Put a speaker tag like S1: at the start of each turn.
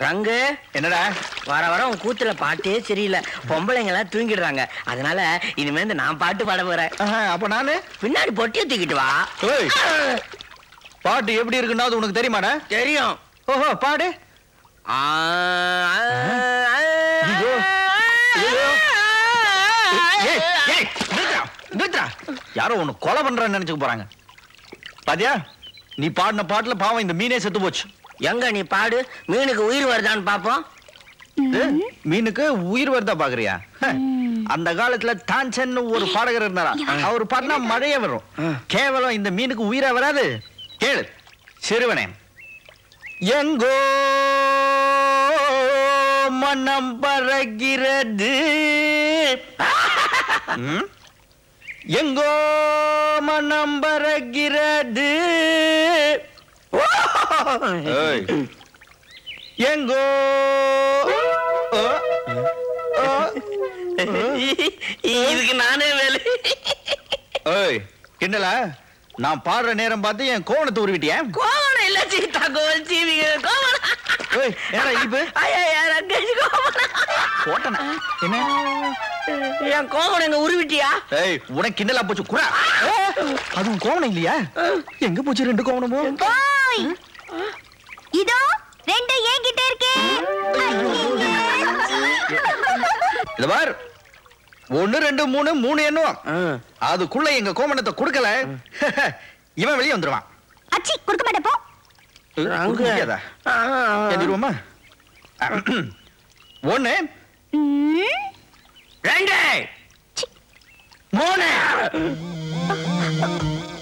S1: ரங்கு
S2: என்னடா
S1: வர வர உன் கூத்துல பாட்டே சரியில்லை பொம்பளைங்க எல்லாம் தூங்கிடுறாங்க அதனால இனிமே இந்த நான் பாட்டு பாட போறேன்
S2: ஆஹா, அப்ப நானு
S1: பின்னாடி பொட்டியை தூக்கிட்டு வா
S2: ஏய். பாட்டு எப்படி இருக்குன்னா அது உனக்கு தெரியுமாடா
S1: தெரியும்
S2: ஓஹோ பாடு
S1: ஆ,
S2: ஐயோ. ஐயோ. ஏய், ஏய், நிறுத்துடா, நிறுத்துடா. யாரோ உன்னை கொலை பண்றான்னு நினைச்சுக்க போறாங்க பாத்தியா நீ பாடின பாட்டுல பாவம் இந்த மீனே செத்து போச்சு
S1: எங்க நீ பாடு மீனுக்கு உயிர் வருதான்னு பாப்போம்
S2: இது, மீனுக்கு உயிர் வருதா பாக்குறியா ஹ, அந்த காலத்துல தான்சன் ஒரு பாடகர் இருந்தாரா அவர் பாடினா மழையே வரும் கேவலம் இந்த மீனுக்கு உயிரா வராது கேளு சிறுவனே எங்கோ மனம் பறக்கிறது ம்? எங்கோ மனம் பறக்கிறது ஏய். எங்கோ ஓ, ஓ,
S1: இதுக்கு நானே வேலை
S2: ஏய் கிண்டலா நான் பாடுற நேரம் பார்த்து என் கோவணத்தை உருவிட்டியா
S1: கோவணம் இல்ல சீதா கோவல் சீவிங்க கோவணம்
S2: ஏய் ஏடா இப்பு
S1: ஐயா ரங்கேஷ் கோவணம்
S2: போட்டனா என்ன
S1: என் கோவணம் எங்க உருவிட்டியா
S2: ஏய் உனக்கு கிண்டலா போச்சு குறா அதுவும் கோவணம் இல்லையா எங்க போச்சு ரெண்டு கோவணமும்
S3: ஓய் இதோ ரெண்டு என்கிட்ட இருக்கே
S2: இத பார் ஒண்ணு ரெண்டு மூணு மூணு எண்ணுவோம் அதுக்குள்ள எங்க கோமணத்தை கொடுக்கல இவன் வெளியே வந்துருவான்
S3: அச்சி கொடுக்க மாட்டேன் போ
S2: கொடுக்க முடியாதா எழுதிருவோமா ஒண்ணு
S3: ம்,
S1: ரெண்டு
S3: சி.
S1: மூணு